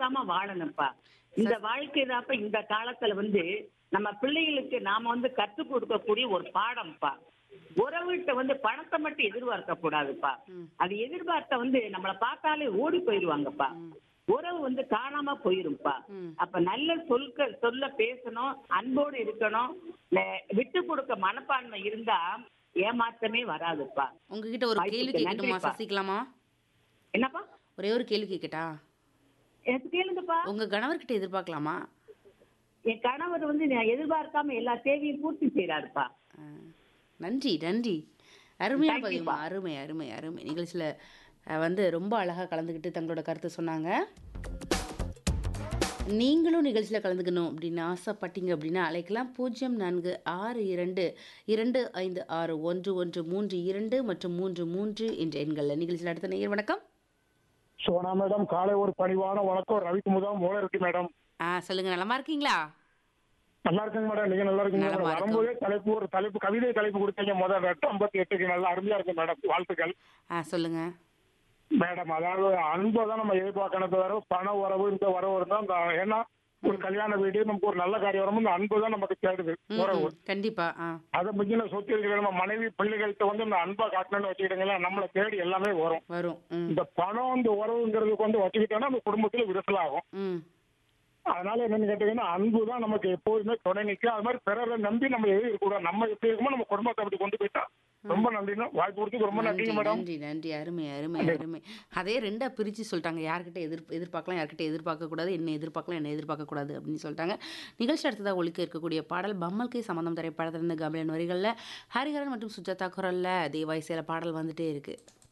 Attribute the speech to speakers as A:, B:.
A: எதிர்பார்க்காம வாழணும்ப்பா இந்த வாழ்க்கை தான்ப்பா இந்த காலத்துல வந்து நம்ம பிள்ளைகளுக்கு நாம வந்து கற்றுக் கொடுக்கக்கூடிய ஒரு பாடம்ப்பா உறவுகிட்ட வந்து பணத்தை மட்டும் எதிர்பார்க்க கூடாதுப்பா
B: ம்.
A: அது எதிர்பார்த்த வந்து நம்மளை பார்த்தாலே ஓடி போயிருவாங்கப்பா உறவு வந்து காணாம போயிரும்ப்பா
B: ம்.
A: அப்ப நல்ல சொல்க சொல்ல பேசணும் அன்போடு இருக்கணும் நெ- விட்டு கொடுக்க மனப்பான்மை இருந்தா ஏமாற்றமே வராதுப்பா
B: உங்ககிட்ட ஒரு கேள்வி
A: வாய்ப்புக்கு
B: கேட்கட்டுமா
A: நன்றிப்பா.
B: சசிகலாமா
A: என்னப்பா
B: ஒரே ஒரு கேள்வி கேட்கட்டா
A: எனக்கு கேளுங்கப்பா
B: உங்க கணவர்கிட்ட எதிர்பார்க்கலாமா
A: என் கணவர் வந்து நான் எதிர்பார்க்காம எல்லா தேவையும் பூர்த்தி செய்யறாருப்பா
B: ஆ, நன்றி நன்றி அருமையான
A: Thank you,
B: பதிவுமா அருமை அருமை அருமை நிகழ்ச்சியில் வந்து ரொம்ப அழகாக கலந்துக்கிட்டு தங்களோட கருத்தை சொன்னாங்க நீங்களும் நிகழ்ச்சியில் கலந்துக்கணும் அப்படின்னு ஆசைப்பட்டீங்க அப்படின்னா அழைக்கலாம் பூஜ்ஜியம் நான்கு ஆறு இரண்டு இரண்டு ஐந்து ஆறு ஒன்று ஒன்று மூன்று இரண்டு மற்றும் மூன்று மூன்று என்ற எண்களில் நிகழ்ச்சியில் அடுத்த நேயர் வணக்கம்
C: சோனா மேடம் காலை ஒரு பணிவான வணக்கம் ரவிக்குமுதா மூல இருக்கு மேடம்
B: ஆ சொல்லுங்க நலமா இருக்கீங்களா
C: நல்லா இருக்குங்க மேடம் நீங்க நல்லா இருக்கீங்க
B: நலமா
C: மேடம்
B: இருக்கோம்.
C: வரும்போதே தலைப்பு ஒரு தலைப்பு கவிதை தலைப்பு கொடுத்தீங்க முதல் எட்டு ஐம்பத்தி எட்டுக்கு நல்லா அருமையா இருக்கு மேடம் வாழ்த்துக்கள்
B: ஆ சொல்லுங்க
C: மேடம் அதாவது அன்பை தான் நம்ம எதிர்பார்க்கணும் தவிர பண உறவு இந்த உறவு இருந்தா அந்த ஏன்னா ஒரு கல்யாண வீடு நமக்கு ஒரு நல்ல காரியம் வரும்போது இந்த அன்பு தான் நமக்கு தேடுது
B: ம்,
C: உறவு
B: ம், கண்டிப்பா ஆ
C: அதை மிஞ்சின சொத்து இருக்கிற நம்ம மனைவி பிள்ளைகள்கிட்ட வந்து இந்த அன்பா காட்டணும்னு வச்சுக்கிட்டீங்களா நம்மளை தேடி எல்லாமே வரும்
B: வரும் ம்
C: இந்த பணம் இந்த உறவுங்கிறதுக்கு வந்து வச்சுக்கிட்டோம்னா அந்த குடும்பத்துல விரிசலாகும்
B: ம்
C: அதனால என்னன்னு கேட்டீங்கன்னா அன்பு தான் நமக்கு எப்போதுமே துணை நிற்கும் அது மாதிரி பிறரை நம்பி நம்ம எதுவும் இருக்கக்கூடாது நம்ம எப்படி இருக்குமோ நம்ம குடும்பத்தை அப்படி கொண்டு போயிட்டா ரொம்ப நன்றிண்ணா வாய்ப்பு கொடுத்துக்கு ரொம்ப
B: நன்றி
C: நன்றிங்க மேடம்
B: நன்றி நன்றி அருமை அருமை அருமை அதே ரெண்டா பிரிச்சு சொல்லிட்டாங்க யார்கிட்ட எதிர் எதிர்பார்க்கலாம் யார்கிட்ட எதிர்பார்க்க கூடாது என்ன எதிர்பார்க்கலாம் என்ன எதிர்பார்க்க கூடாது அப்படின்னு சொல்லிட்டாங்க நிகழ்ச்சி அடுத்ததாக ஒழிக்க இருக்கக்கூடிய பாடல் பம்மல்கை சம்பந்தம் திரைப்படத்திலிருந்து கபிலன் வரிகளில் ஹரிஹரன் மற்றும் சுஜாதா குரல்ல தேவாய்சையில பாடல் வந்துட்டே இருக்கு